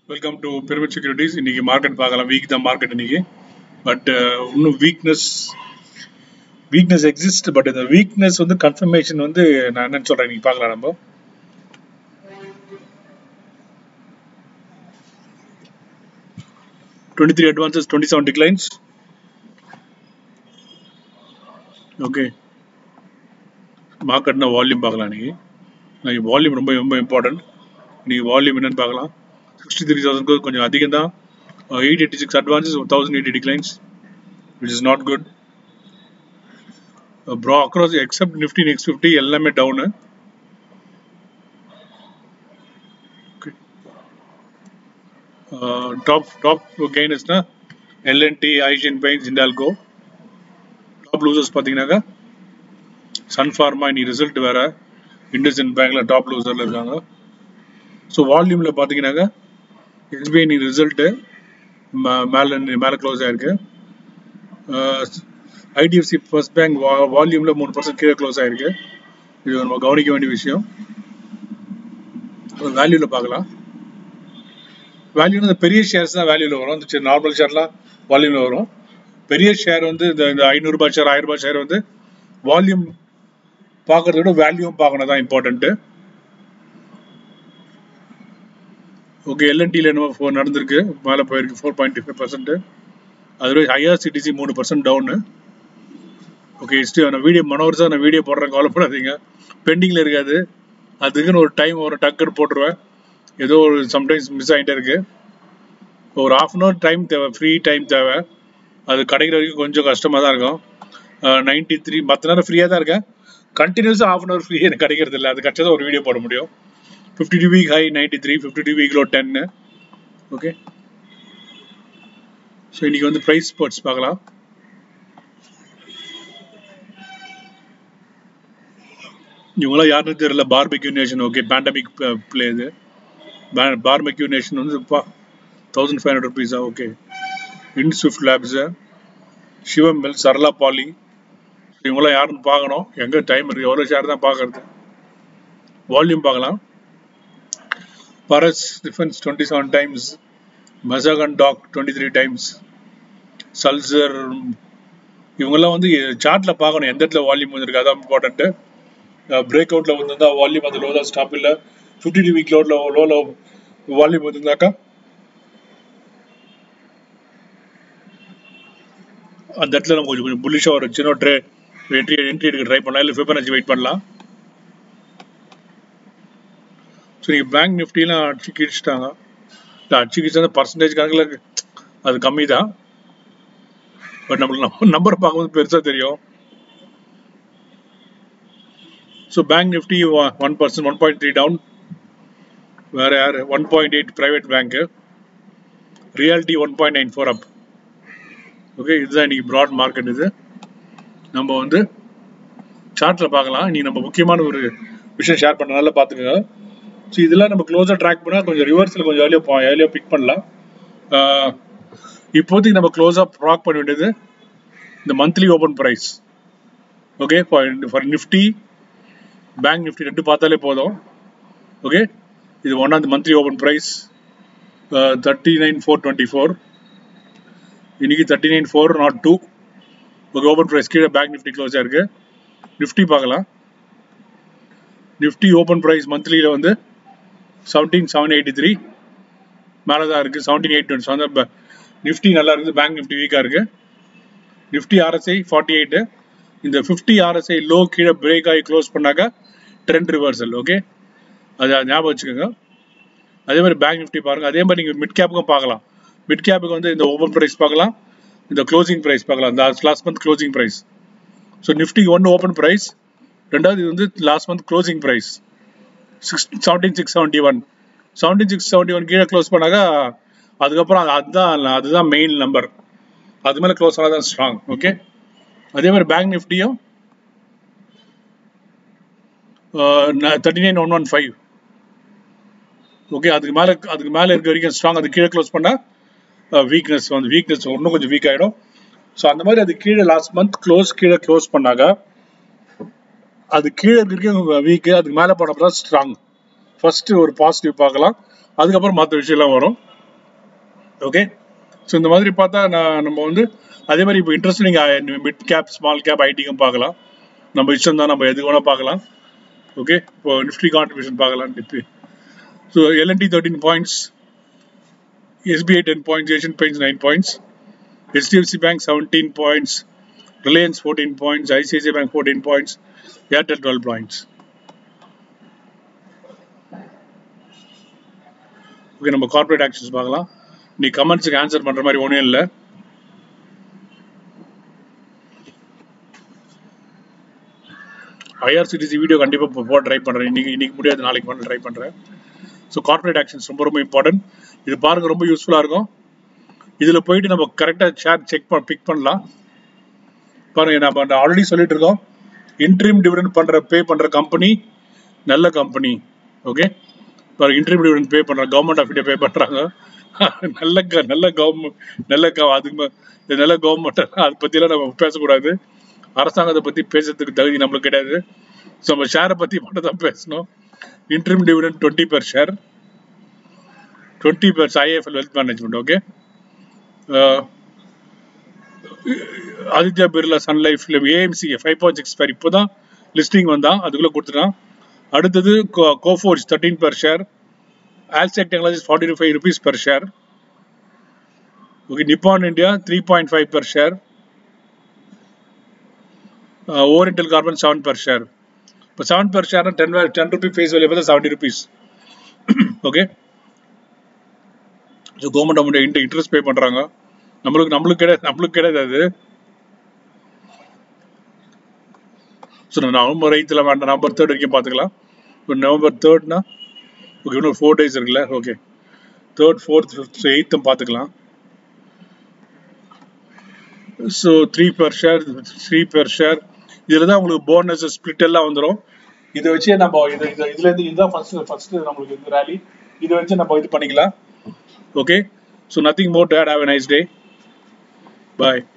Welcome to Pyramid Securities இன்னைக்கு market பார்க்கலாம் weak தான் மார்க்கெட் இன்னைக்கு பட் இன்னும் வீக்னஸ் வீக்னஸ் எக்ஸிஸ்ட் பட் இந்த வீக்னஸ் வந்து கன்ஃபர்மேஷன் வந்து நான் என்னன்னு சொல்றேன் இன்னைக்கு பார்க்கலாம் நம்ம twenty three advances twenty seven declines okay மார்க்கெட்னா வால்யூம் பார்க்கலாம் இன்னைக்கு இன்னைக்கு வால்யூம் ரொம்ப ரொம்ப இம்பார்ட்டன்ட் இன்னைக்கு வால்யூம் என்னன்னு பார்க்கலாம் சிக்ஸ்டி த்ரீ தௌசண்ட் கொஞ்சம் அதிகம் தான் eight eighty six advances thousand eighty declines which is not good bro across except Nifty next fifty எல்லாமே டவுனு டாப் டாப் கெய்னஸ்னா L and T Asian Paints Hindalco top losers பார்த்தீங்கன்னாக்கா சன் ஃபார்மா இன்னைக்கு result வேற இண்டஸ்இன் பேங்க்ல top லூசர்ல இருக்காங்க ஸோ வால்யூமில் பார்த்தீங்கன்னாக்கா எஸ்பிஐ நீ result மேலே மேலே க்ளோஸ் ஆயிருக்கு ஐடிஎஃப்சி ஃபர்ஸ்ட் பேங்க் வா வால்யூமில் மூணு பர்சன்ட் கீழே க்ளோஸ் ஆயிருக்கு இது நம்ம கவனிக்க வேண்டிய விஷயம் வேல்யூவில் பார்க்கலாம் வேல்யூ இந்த பெரிய ஷேர்ஸ் தான் வேல்யூவில் வரும் இந்த நார்மல் ஷேர்லாம் வால்யூமில் வரும் பெரிய ஷேர் வந்து இந்த இந்த ஐநூறுரூபா ஷேர் ஆயிரம் ரூபாய் ஷேர் வந்து வால்யூம் பார்க்கறத விட வேல்யூவும் பார்க்கணும் தான் இம்பார்ட்டன்ட்டு ஓகே எல்என்டியில் என்னமோ ஃபோர் நடந்திருக்கு மேலே போயிருக்கு ஃபோர் பாயிண்ட் ஃபைவ் பர்சன்ட் அதுவே ஐஆர்சிடிசி மூணு பர்சன்ட் டவுனு ஓகே ஹிஸ்ட்ரி நான் வீடியோ மனோர் சார் நான் வீடியோ போடுறேன் கவலைப்படாதீங்க பெண்டிங்கில் இருக்காது அதுக்குன்னு ஒரு டைம் ஒரு டக்குன்னு போட்டுருவேன் ஏதோ ஒரு சம்டைம்ஸ் மிஸ் ஆகிட்டே இருக்கு ஒரு ஆஃப் அன் ஹவர் டைம் தேவை ஃப்ரீ டைம் தேவை அது கிடைக்கிற வரைக்கும் கொஞ்சம் கஷ்டமாக தான் இருக்கும் நைன்டி த்ரீ மற்ற நேரம் ஃப்ரீயாக தான் இருக்கேன் கண்டினியூஸாக ஆஃப் அன் ஹவர் ஃப்ரீ எனக்கு கிடைக்கிறது இல்லை அது கஷ்டம் ஒரு வீடியோ போட முடியும் fifty two week high ninety three fifty two week low டென்னு ஓகே ஸோ இன்னைக்கு வந்து ப்ரைஸ் ஸ்போர்ட்ஸ் பார்க்கலாம் இவங்களாம் யாருன்னு தெரியல Barbeque Nation okay pandemic play இது பார்பெக்யூ நேஷன் வந்து தௌசண்ட் ஃபைவ் ஹண்ட்ரட் ருபீஸா okay in Swift Labs Shivam மில் சரளா பாலி இவங்களாம் யாருன்னு பார்க்கணும் எங்கே டைம் இருக்குது எவ்வளோ ஷேர் தான் பார்க்கறது வால்யூம் பார்க்கலாம் Paras Defence twenty seven times Mazagon Dock twenty three times சல்சர் இவங்கெல்லாம் வந்து சார்ட்டில் பார்க்கணும் எந்த இடத்துல வால்யூம் வந்திருக்கு அதான் இம்பார்ட்டன்ட்டு பிரேக் அவுட்டில் வந்திருந்தா வால்யூம் அந்த லோவில் ஸ்டாப் இல்லை ஃபிஃப்டி டூ வீக் லோவில் லோவில் வால்யூம் வந்திருந்தாக்கா அந்த இடத்துல நம்ம கொஞ்சம் கொஞ்சம் புல்லிஷாக ஒரு சின்ன ட்ரே என்ட்ரி என்ட்ரி எடுக்க ட்ரை பண்ணலாம் இல்லை ஃபிபனாச்சி வெயிட் பண்ணலாம் ஸோ நீங்கள் பேங்க் நிஃப்டிலாம் அடிச்சு கிழிச்சிட்டாங்க இல்லை அடிச்சு கிழிச்சா பர்சன்டேஜ் கணக்கில் அது கம்மி தான் பட் நம்மளுக்கு நம்பர் பார்க்கும்போது பெருசாக தெரியும் so bank Nifty one percent one point three down வேறு யார் one point eight private bank realty one point nine four up okay இதுதான் இன்னைக்கு ப்ராட் மார்க்கெட் இது நம்ம வந்து சார்ட்டில் பார்க்கலாம் இன்னைக்கு நம்ம முக்கியமான ஒரு விஷயம் ஷேர் பண்ணனால பார்த்துக்கோங்க ஸோ இதெல்லாம் நம்ம க்ளோஸாக ட்ராக் பண்ணால் கொஞ்சம் ரிவர்ஸில் கொஞ்சம் ஏர்லியாக போ ஏர்லியாக பிக் பண்ணலாம் இப்போதைக்கு நம்ம க்ளோஸாக ப்ராக் பண்ண வேண்டியது இந்த monthly open price okay for Nifty bank Nifty ரெண்டு பார்த்தாலே போதும் ஓகே இது one of monthly open price thirty nine four twenty four இன்னைக்கு thirty nine four nought two okay open price கீழே பேங்க் நிஃப்டி க்ளோஸாக இருக்குது நிஃப்டி பார்க்கலாம் நிஃப்டி ஓப்பன் ப்ரைஸ் மந்த்லியில் வந்து செவன்டீன் செவன் எயிட்டி த்ரீ மேலே தான் இருக்குது seventeen eight twenty seven Nifty நல்லா இருக்குது பேங்க் நிஃப்டி வீக்காக இருக்குது நிஃப்டி ஆர்எஸ்ஐ ஃபார்ட்டி எயிட்டு இந்த ஃபிஃப்டி ஆர்எஸ்ஐ லோ கீழே பிரேக் ஆகி க்ளோஸ் பண்ணாக்கா ட்ரெண்ட் ரிவர்சல் ஓகே அது ஞாபகம் வச்சுக்கோங்க அதே மாதிரி பேங்க் நிஃப்டி பாருங்கள் அதே மாதிரி நீங்கள் மிட் கேப்புக்கும் பார்க்கலாம் மிட் கேப்புக்கு வந்து இந்த ஓப்பன் ப்ரைஸ் பார்க்கலாம் இந்த க்ளோசிங் ப்ரைஸ் பார்க்கலாம் இந்த last month closing price so Nifty ஒன்று ஓப்பன் ப்ரைஸ் ரெண்டாவது இது வந்து last month closing price six seventeen six seventy one seventeen six seventy one கீழே க்ளோஸ் பண்ணாக்கா அதுக்கப்புறம் அதுதான் அதுதான் மெயின் நம்பர் அது மேலே க்ளோஸ் ஆனால் தான் ஸ்ட்ராங் ஓகே அதே மாதிரி பேங்க் நிஃப்டியும் thirty nine one one five okay அதுக்கு மேலே அதுக்கு மேலே இருக்க வரைக்கும் ஸ்ட்ராங் அது கீழே க்ளோஸ் பண்ணால் வீக்னஸ் வந்து வீக்னஸ் இன்னும் கொஞ்சம் வீக் ஆகிடும் ஸோ அந்த மாதிரி அது கீழே லாஸ்ட் மந்த் க்ளோஸ் கீழே க்ளோஸ் பண்ணாங்க அது கீழே இருக்க வீக்கு அதுக்கு மேலே போனப்போ தான் ஸ்ட்ராங் ஃபர்ஸ்ட் ஒரு பாசிட்டிவ் பார்க்கலாம் அதுக்கப்புறம் மற்ற விஷயம்லாம் வரும் ஓகே ஸோ இந்த மாதிரி பார்த்தா நான் நம்ம வந்து அதே மாதிரி இப்போ இன்ட்ரெஸ்ட் நீங்கள் மிட் கேப் ஸ்மால் கேப் ஐடிக்கும் பார்க்கலாம் நம்ம இஷ்டம் தான் நம்ம எது வேணால் பார்க்கலாம் ஓகே இப்போ நிஃப்டி கான்ட்ரிபியூஷன் பார்க்கலாம் Nifty so L and T thirteen points SBI ten points Asian Paints nine points HDFC Bank 17 points, Reliance 14 points, ICICI Bank 14 points, Airtel 12 points. Okay நம்ம கார்பரேட் ஆக்ஷன்ஸ் பார்க்கலாம் நீ கமெண்ட்ஸுக்கு ஆன்சர் பண்ற மாதிரி ஒன்றும் இல்லை ஐஆர்சிடிசி வீடியோ கண்டிப்பாக போட ட்ரை பண்ணுறேன் இன்னைக்கு இன்னைக்கு முடியாது நாளைக்கு பண்ண ட்ரை பண்ணுறேன் ஸோ கார்பரேட் ஆக்ஷன்ஸ் ரொம்ப ரொம்ப இம்பார்ட்டன்ட் இது பாருங்க ரொம்ப யூஸ்ஃபுல்லாக இருக்கும் இதில் போயிட்டு நம்ம கரெக்டாக ஷேர் செக் பண்ண பிக் பண்ணலாம் பாருங்க நம்ம ஆல்ரெடி சொல்லிட்டு இருக்கோம் இன்ட்ரீம் டிவிடெண்ட் பண்ணுற பே பண்ணுற கம்பெனி நல்ல கம்பெனி ஓகே பாருங்க இன்ட்ரீம் டிவிடெண்ட் பே பண்ணுற கவர்மெண்ட் ஆஃப் இந்தியா பே பண்ணுறாங்க நல்ல க- நல்ல கவர்மெண்ட் நல்ல க அதுக்கு ம- இது நல்ல கவர்மெண்ட் அதை பற்றிலாம் நம்ம பேசக்கூடாது அரசாங்கத்தை பற்றி பேசுறதுக்கு தகுதி நம்மளுக்கு கிடையாது ஸோ நம்ம ஷேரை பற்றி மட்டும் தான் பேசணும் interim dividend twenty per share twenty per IIFL wealth management okay Aditya Birla Sun லைஃப்ல AMC five point six five இப்போ தான் லிஸ்டிங் வந்தான் அதுக்குள்ளே கொடுத்துட்டான் அடுத்தது Coforge thirteen per share Allsec Technologies forty five rupees per share okay Nippon India three point five per share Oriental Carbon seven per share இப்போ seven per share ten ten rupee face value பார்த்தா seventy rupees okay so government amount interest pay பண்ணுறாங்க நம்மளுக்கு நம்மளுக்கு கிடையாது நம்மளுக்கு கிடையாது அது so November எயித்தில் வேண்டாம் நவம்பர் தேர்ட் வரைக்கும் பார்த்துக்கலாம் இப்போ நவம்பர் தேர்ட்னா ஓகே இன்னும் ஃபோர் டேஸ் இருக்குல்ல ஓகே தேர்ட் ஃபோர்த் ஃபிஃப்த் எயித்தும் பார்த்துக்கலாம் so three per share three per share இதில் தான் உங்களுக்கு போனஸ் ஸ்பிளிட் எல்லாம் வந்துடும் இதை வச்சே நம்ம இது இது இதுலேருந்து இதுதான் ஃபர்ஸ்ட் ஃபர்ஸ்ட் நம்மளுக்கு இந்த ரேலி இதை வச்சு நம்ம இது பண்ணிக்கலாம் okay so nothing more to add have a nice day bye